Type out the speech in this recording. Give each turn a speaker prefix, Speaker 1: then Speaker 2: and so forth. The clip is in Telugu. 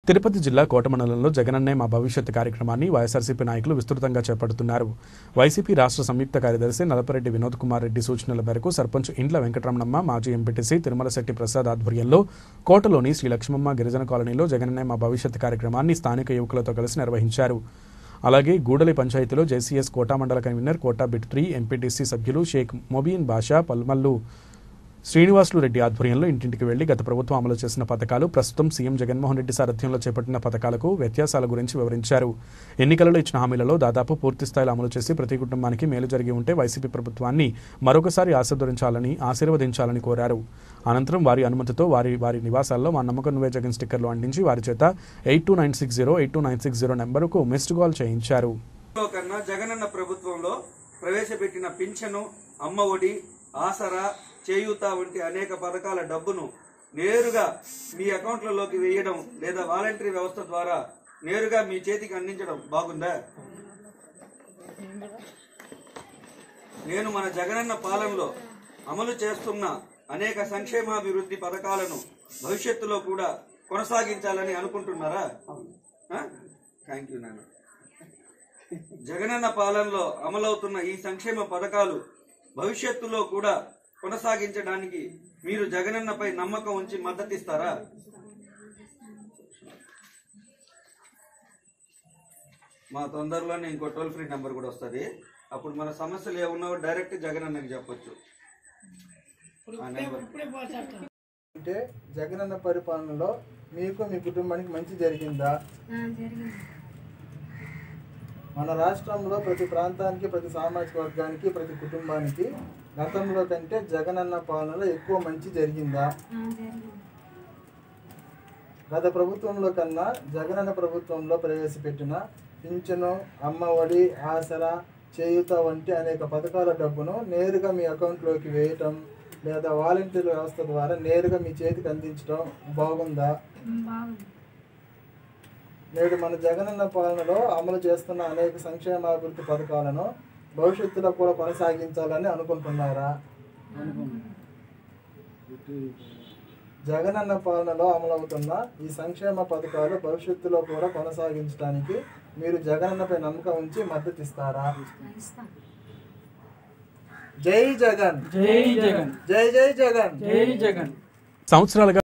Speaker 1: తిరుపతి జిల్లా కోట మండలంలో జగనన్నే మా భవిష్యత్ కార్యక్రమాన్ని వైఎస్ఆర్సీపీ నాయకులు విస్తృతంగా చేపడుతున్నారు వైసీపీ రాష్ట్ర సంయుక్త కార్యదర్శి నలపరెడ్డి వినోద్ కుమార్ రెడ్డి సూచనల మేరకు సర్పంచ్ ఇండ్ల వెంకటరమణమ్మ మాజీ ఎంపీటీసీ తిరుమల శెట్టి ప్రసాద్ ఆధ్వర్యంలో కోటలోని శ్రీ లక్ష్మమ్మ గిరిజన కాలనీలో జగనన్నే మా భవిష్యత్ కార్యక్రమాన్ని స్థానిక యువకులతో కలిసి నిర్వహించారు అలాగే గూడలి పంచాయతీలో జేసీఎస్ కోటా మండల కన్వీనర్ కోటా బిట్రీ ఎంపీటీసీ సభ్యులు షేక్ మొబీన్ బాషా పల్మల్లు శ్రీనివాసులు రెడ్డి ఆధ్వర్యంలో ఇంటింటికి వెళ్లి గత ప్రభుత్వం అమలు చేసిన పథకాలు ప్రస్తుతం సీఎం జగన్మోహన్ రెడ్డి సారథ్యంలో చేపట్టిన పథకాలకు వ్యత్యాసాల గురించి వివరించారు ఎన్నికలలో ఇచ్చిన హామీలలో దాదాపు పూర్తి స్థాయిలో అమలు చేసి ప్రతి కుటుంబానికి మేలు జరిగి ఉంటే వైసీపీ ప్రభుత్వాన్ని మరొకసారి ఆశీర్వదించాలని ఆశీర్వదించాలని కోరారు అనంతరం వారి అనుమతితో వారి వారి నివాసాల్లో మా నమ్మకం నువ్వే జగన్ స్టిక్కర్లు అంటించి వారి చేత eight two nine six zero eight two nine six zero నెంబరుకు మిస్డ్ కాల్ చేయించారు
Speaker 2: లో కన్నా జగనన్న ప్రభుత్వంలో ప్రవేశపెట్టిన పింఛను అమ్మ ఒడి ఆసరా చేయూత వంటి అనేక పథకాల డబ్బును నేరుగా మీ అకౌంట్లలోకి వేయడం లేదా వాలంటరీ వ్యవస్థ ద్వారా నేరుగా మీ చేతికి అందించడం బాగుందా నేను మన జగనన్న పాలనలో అమలు చేస్తున్న అనేక సంక్షేమాభివృద్ధి పథకాలను భవిష్యత్తులో కూడా కొనసాగించాలని అనుకుంటున్నారా థ్యాంక్ యూ నాన్న జగనన్న పాలనలో అమలవుతున్న ఈ సంక్షేమ పథకాలు భవిష్యత్తులో కూడా కొనసాగించడానికి మీరు జగనన్నపై నమ్మకం ఉంచి మద్దతిస్తారా మా తొందరలోనే ఇంకో టోల్ ఫ్రీ నెంబర్ కూడా వస్తుంది అప్పుడు మన సమస్యలు ఏమున్నా డైరెక్ట్ జగనన్నకి చెప్పొచ్చు ఆ నెంబర్
Speaker 3: అంటే జగనన్న పరిపాలనలో మీకు మీ కుటుంబానికి మంచి జరిగిందా మన రాష్ట్రంలో ప్రతి ప్రాంతానికి ప్రతి సామాజిక వర్గానికి ప్రతి కుటుంబానికి గతంలో కంటే జగనన్న పాలనలో ఎక్కువ మంచి జరిగిందా గత ప్రభుత్వంలో కన్నా జగనన్న ప్రభుత్వంలో ప్రవేశపెట్టిన పింఛను అమ్మ ఒడి ఆసరా చేయూత వంటి అనేక పథకాల డబ్బును నేరుగా మీ అకౌంట్లోకి వేయటం లేదా వాలంటీర్ వ్యవస్థ ద్వారా నేరుగా మీ చేతికి అందించడం బాగుందా నేడు మన జగనన్న పాలనలో అమలు చేస్తున్న అనేక సంక్షేమాభివృద్ధి పథకాలను భవిష్యత్తులో కూడా కొనసాగించాలని అనుకుంటున్నారా జగనన్న పాలనలో అమలవుతున్న ఈ సంక్షేమ పథకాలు భవిష్యత్తులో కూడా కొనసాగించడానికి మీరు జగనన్నపై నమ్మకం ఉంచి మద్దతు ఇస్తారా జై జగన్
Speaker 4: జై జగన్
Speaker 3: జై జై జగన్
Speaker 4: జై జగన్
Speaker 1: సంవత్సరాలుగా